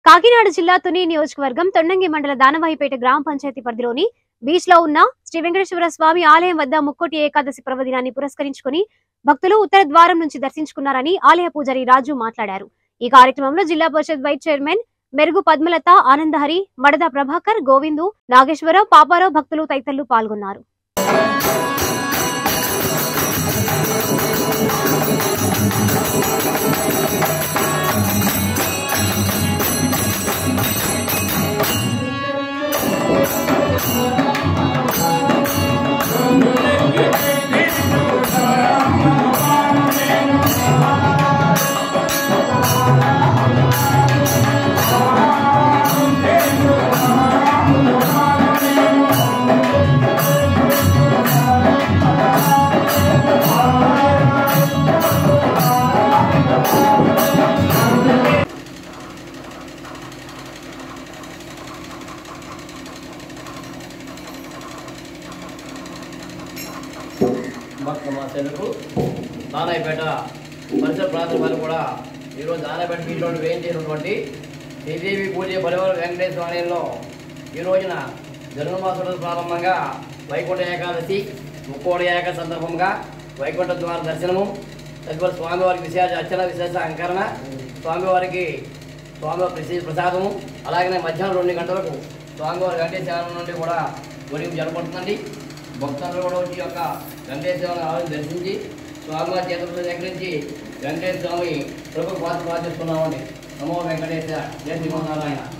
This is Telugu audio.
కాకినాడ జిల్లా తుని నియోజకవర్గం తొండంగి మండల దానవాయిపేట గ్రామ పంచాయతీ పరిధిలోని బీచ్ లో ఉన్న శ్రీ వెంకటేశ్వర స్వామి ఆలయం వద్ద ముక్కోటి ఏకాదశి పర్వదినాన్ని పురస్కరించుకుని భక్తులు ఉత్తర ద్వారం నుంచి దర్శించుకున్నారని ఆలయ పూజారి రాజు మాట్లాడారు ఈ కార్యక్రమంలో జిల్లా పరిషత్ వైస్ చైర్మన్ మెరుగు పద్మలత ఆనందహరి మడద ప్రభాకర్ గోవిందు నాగేశ్వరరావు పాపారావు భక్తులు తదితరులు పాల్గొన్నారు భక్త మాసేలకు నానాయపేట పరిసర ప్రాంతం వారు కూడా ఈరోజు నానాయపేట బీచ్ రోడ్డు వేయించినటువంటి శ్రీదేవి పూజ పరివార వెంకటేశ్వర ఆలయంలో ఈ రోజున జన్మమాసం ప్రారంభంగా వైకుంఠ ఏకాదశి ముక్కోడి ఏకాదశి సందర్భంగా వైకుంఠ ద్వార దర్శనము తదుపరి స్వామివారికి విశేష అర్చన విశేష అలంకరణ స్వామివారికి స్వామివారి ప్రసి ప్రసాదము అలాగనే మధ్యాహ్నం రెండు గంటలకు స్వామివారి వెంకటేశ్వరం నుండి కూడా ఉదయం జరపడుతుందండి భక్తులు కూడా వచ్చి యొక్క వెంకటేశ్వర ఆలయం దర్శించి స్వామివారి చేతులతో సేకరించి వెంకటేశ్వర స్వామి ప్రభు పాత్ర ప్రార్థిస్తున్నామండి నమో వెంకటేశ్వర జయ శ్రీమన్నారాయణ